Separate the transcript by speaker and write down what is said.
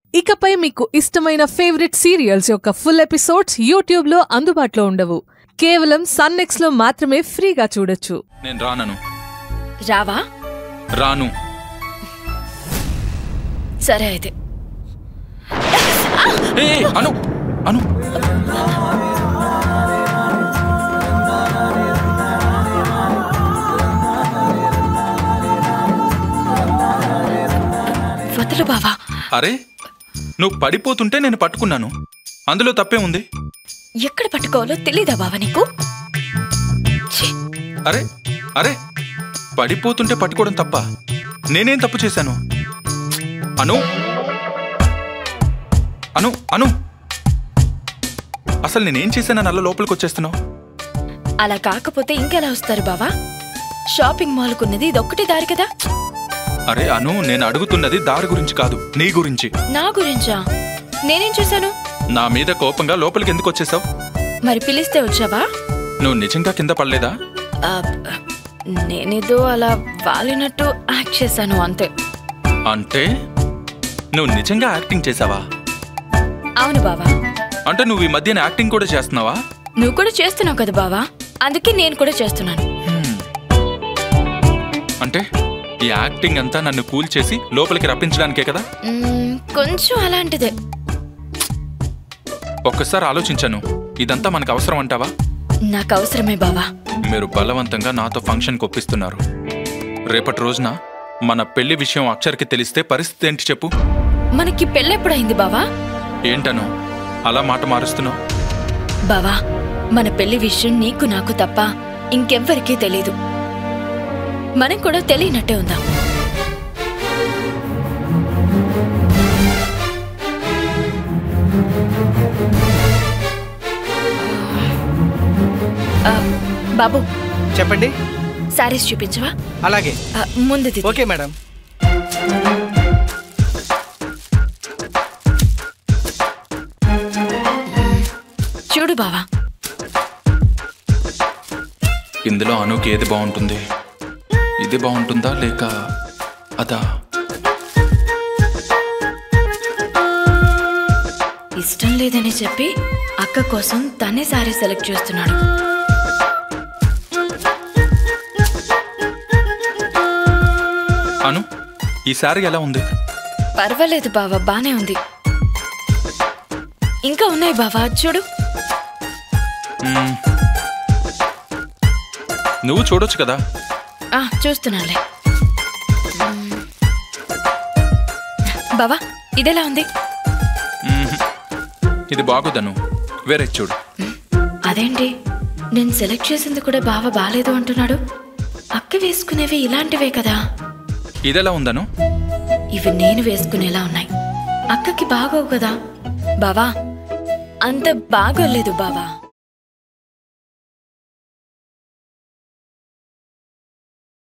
Speaker 1: ఇకపై మీకు ఇష్టమైన ఫేవరెట్ సీరియల్స్ యొక్క ఫుల్ ఎపిసోడ్స్ యూట్యూబ్లో అందుబాటులో ఉండవు కేవలం సన్నెక్స్ లో మాత్రమే ఫ్రీగా చూడొచ్చు
Speaker 2: నేను రానను
Speaker 3: రావా
Speaker 2: రాను
Speaker 3: సరే అయితే
Speaker 2: ఏ ఏ, అను అను
Speaker 3: వదలు బావా
Speaker 2: అరే నువ్వు పడిపోతుంటే నేను పట్టుకున్నాను అందులో తప్పే ఉంది
Speaker 3: ఎక్కడ పట్టుకోవాలో తెలీదా బావా నీకు ఛీ,
Speaker 2: అరే అరే పడిపోతుంటే పట్టుకోవడం తప్ప నేనేం తప్పు చేశాను అను అను అను అసలు నేనేం చేశానని అల్ల లోపలికి వచ్చేస్తున్నావు
Speaker 3: అలా కాకపోతే ఇంకెలా వస్తారు బావా షాపింగ్ మాల్కున్నది ఇదొక్కటి దారి కదా
Speaker 2: అరే అను నేను అడుగుతున్నది దారి గురించి కాదు నీ గురించి
Speaker 3: నా గురించా నేనేం చేశాను
Speaker 2: నా మీద కోపంగా లోపలికి ఎందుకు వచ్చేసావు
Speaker 3: మరి పిలిస్తే వచ్చావా
Speaker 2: నువ్వు నిజంగా కింద పడలేదా
Speaker 3: ఆ, నేనేదో అలా వాలినట్టు యాక్ట్ చేశాను అంతే
Speaker 2: అంటే నువ్వు నిజంగా యాక్టింగ్ చేసావా
Speaker 3: అవును బావా
Speaker 2: అంటే నువ్వు ఈ మధ్యన యాక్టింగ్ కూడా చేస్తున్నావా
Speaker 3: నువ్వు కూడా చేస్తున్నావు కదా బావా అందుకే నేను కూడా చేస్తున్నాను
Speaker 2: హ్మ్. అంటే ఈ యాక్టింగ్ అంతా నన్ను కూల్ చేసి లోపలికి రప్పించడానికే కదా
Speaker 3: మ్మ్, కొంచెం అలాంటిదే
Speaker 2: ఒక్కసారి ఆలోచించాను ఇదంతా మనకు అవసరం అంటావా
Speaker 3: నాకు అవసరమే బావా
Speaker 2: మీరు బలవంతంగా నాతో ఫంక్షన్ ఒప్పిస్తున్నారు రేపటి రోజున మన పెళ్లి విషయం అక్షర్కి తెలిస్తే పరిస్థితి ఏంటి చెప్పు
Speaker 3: మనకి పెళ్ళెప్పుడైంది బావా
Speaker 2: ఏంటను అలా మాట మారుస్తున్నావు
Speaker 3: బావా మన పెళ్లి విషయం నీకు నాకు తప్ప ఇంకెవ్వరికీ తెలీదు మనం కూడా తెలియనట్టే ఉందాం ఆ, బాబు
Speaker 4: చెప్పండి
Speaker 3: శారీస్ చూపించవా
Speaker 4: అలాగే
Speaker 3: ఆ, ముందుది
Speaker 4: ఓకే మేడం
Speaker 3: చూడు బావా
Speaker 2: ఇందులో అనుకి ఏది బాగుంటుంది ఇది బాగుంటుందా లేక అదా
Speaker 3: ఇష్టం లేదని చెప్పి అక్క కోసం తనే శారీ సెలెక్ట్ చేస్తున్నాడు
Speaker 2: అను ఈ శారీ ఎలా ఉంది
Speaker 3: పర్వాలేదు బావా బానే ఉంది ఇంకా ఉన్నాయి బావా చూడు
Speaker 2: మ్మ్. నువ్వు చూడొచ్చు కదా
Speaker 3: ఆ చూస్తున్నానులే మ్మ్. బావా ఇదెలా ఉంది
Speaker 2: మ్మ్. ఇది బాగోదను వేరే చూడు
Speaker 3: అదేంటి నేను సెలెక్ట్ చేసింది కూడా బావ బాలేదు అంటున్నాడు అక్క వేసుకునేవి ఇలాంటివే కదా
Speaker 2: ఇదెలా ఉందను
Speaker 3: ఇవి నేను వేసుకునేలా ఉన్నాయి అక్కకి బాగోవు కదా బావా అంత బాగోలేదు బావా